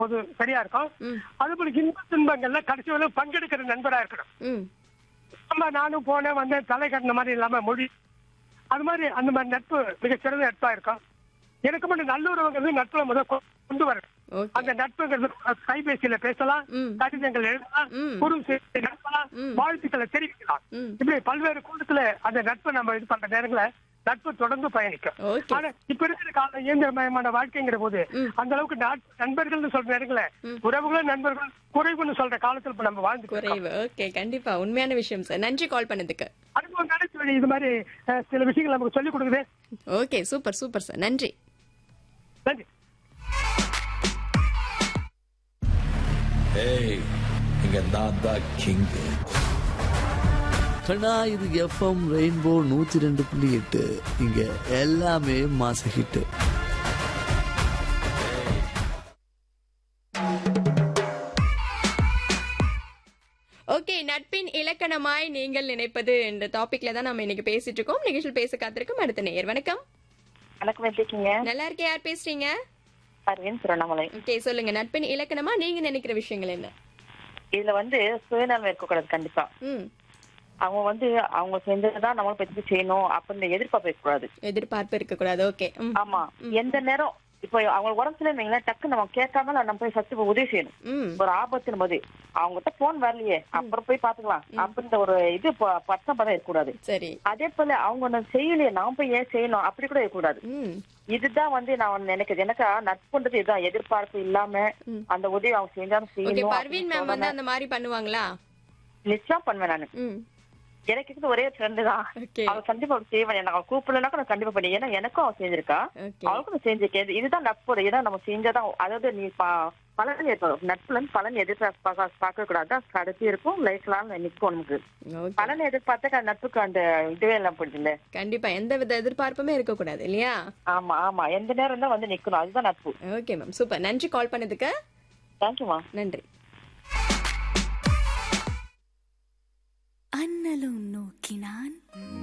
போது சரியா இருக்கும் ம். அது போல இன்ப துன்பங்கள்ல கடைசி வரை பங்கெடுக்கிற நண்பரா இருக்கணும் ம் நம்ம நானும் போனேன் வந்தேன் தலை கட்டின மாதிரி இல்லாம மொழி அது மாதிரி அந்த மாதிரி நட்பு மிகச்சிறந்த நட்பா இருக்கும் எனக்கு மட்டும் நல்லுறவுங்கிறது நட்புல முதல் கொ- கொண்டு வரணும் ஓகே அந்த நட்புங்கிறது கைபேசியில பேசலாம் ம். கடிதங்கள் எழுதலாம் ம். குறுஞ்செய்தி நடத்தலாம் ம். வாழ்த்துக்களை தெரிவிக்கலாம் ம் இப்படி பல்வேறு கூட்டத்துல அந்த நட்பை நம்ம இது பண்ற நேரங்கள நட்பு தொடர்ந்து பயணிக்கும் ஓகே ஆனா இப்ப இருக்கிற கால இயந்திரமயமான வாழ்க்கைங்கிற போது ம். அந்த அளவுக்கு நாட்- நண்பர்கள்னு சொல்ற நேரங்கள ம். உறவுகளும் நண்பர்கள் குறைவுன்னு சொல்ற காலத்துல இப்ப நம்ம வாழ்ந்துட்டு இருக்கோம். குறைவு ஓகே கண்டிப்பா உண்மையான விஷயம் சார் நன்றி கால் பண்ணதுக்கு அனுபவம் தானே சொல்லி இது மாதிரி அஹ், சில விஷயங்கள் நமக்கு சொல்லிக் கொடுக்குது ஓகே சூப்பர் சூப்பர் சார் நன்றி நன்றி ஏய் இங்க நான் தான் கிங் கண்ணா இது எஃப்எம் ரெயின்போ நூத்தி ரெண்டு புள்ளி எட்டு இங்க எல்லாமே மாச ஹிட்டு ஓகே நட்பின் இலக்கணமாய் நீங்கள் நினைப்பது என்ற டாபிக்ல தான் நம்ம இன்னைக்கு பேசிட்டு இருக்கோம் நிகழ்ச்சியில் பேச காத்திருக்கும் அடுத்த நேயர் வணக்கம் வணக்கம் எப்படி இருக்கீங்க நல்லா இருக்கே யார் பேசுறீங்க அரவிந்த் திருவண்ணாமலை ஓகே சொல்லுங்க நட்பின் இலக்கணமா நீங்க நினைக்கிற விஷயங்கள் என்ன இதுல வந்து சுயநலம் இருக்கக்கூடாது கண்டிப்பா ம் அவங்க வந்து அவங்க செஞ்சதுதான் நம்மளும் பத்தி செய்யணும் அப்படின்னு எதிர்பார்ப்பு இருக்கக்கூடாது எதிர்பார்ப்பு இருக்க கூடாது ஓகே ம் ஆமா எந்த நேரம் இப்போ அவங்களுக்கு உடம்பு சரியில்லைங்களா டக்கு நம்ம கேட்காம நம்ம போய் சத்து உதவி செய்யணும் ம் ஒரு ஆபத்துன்னு போது அவங்ககிட்ட போன் வரலையே அப்புறம் போய் பாத்துக்கலாம் அப்படின்ற ஒரு இது ப- பட்சம் பதம் இருக்கக்கூடாது சரி அதே போல அவங்க ஒண்ணு செய்யலையே நாம போய் ஏன் செய்யணும் அப்படி கூட இருக்கக்கூடாது ம் இதுதான் வந்து நான் நினைக்கிறது எனக்கு நட்புன்றது இதுதான் எதிர்பார்ப்பு இல்லாம ம். அந்த உதவி அவங்க செஞ்சாலும் ஓகே செய்யணும் பர்வீன் அப்படின்னு மேம் வந்து சொல்லாம அந்த மாதிரி பண்ணுவாங்களா நிச்சயம் பண்ணுவேன் நானு ம் எனக்கு இருக்கிறது ஒரே ஃப்ரெண்டு தான் ஓகே அவ கண்டிப்பா அவள் செய்வேன் எனக்கு அவள் கூப்பிடலனாக்க நான் கண்டிப்பா பண்ணி ஏன்னா எனக்கும் அவள் செஞ்சிருக்கா ஓகே அவளுக்கும் நான் செஞ்சிருக்கேன் இது- இதுதான் நட்பு ஏன்னா நம்ம செஞ்சாதான் அதாவது நீ ப- பலன் ஏற்படும் நட்புல இருந்து பலன் எதிர்பார்க்க பார்க்க கூடாது அதான் கடைசி இருக்கும் லைஃப் லாங் நிற்கும் நமக்கு ஓகே பலன் எதிர்பார்த்தா நட்புக்கு அந்த இதுவே எல்லாம் போயிடுதுல்ல கண்டிப்பா எந்த வித எதிர்பார்ப்புமே இருக்க கூடாது இல்லையா ஆமா ஆமா எந்த நேரம் தான் வந்து நிக்கணும் அதுதான் நட்பு ஓகே மேம் சூப்பர் நன்றி கால் பண்ணதுக்கு தேங்க்யூமா நன்றி அண்ணலும் நோக்கினான்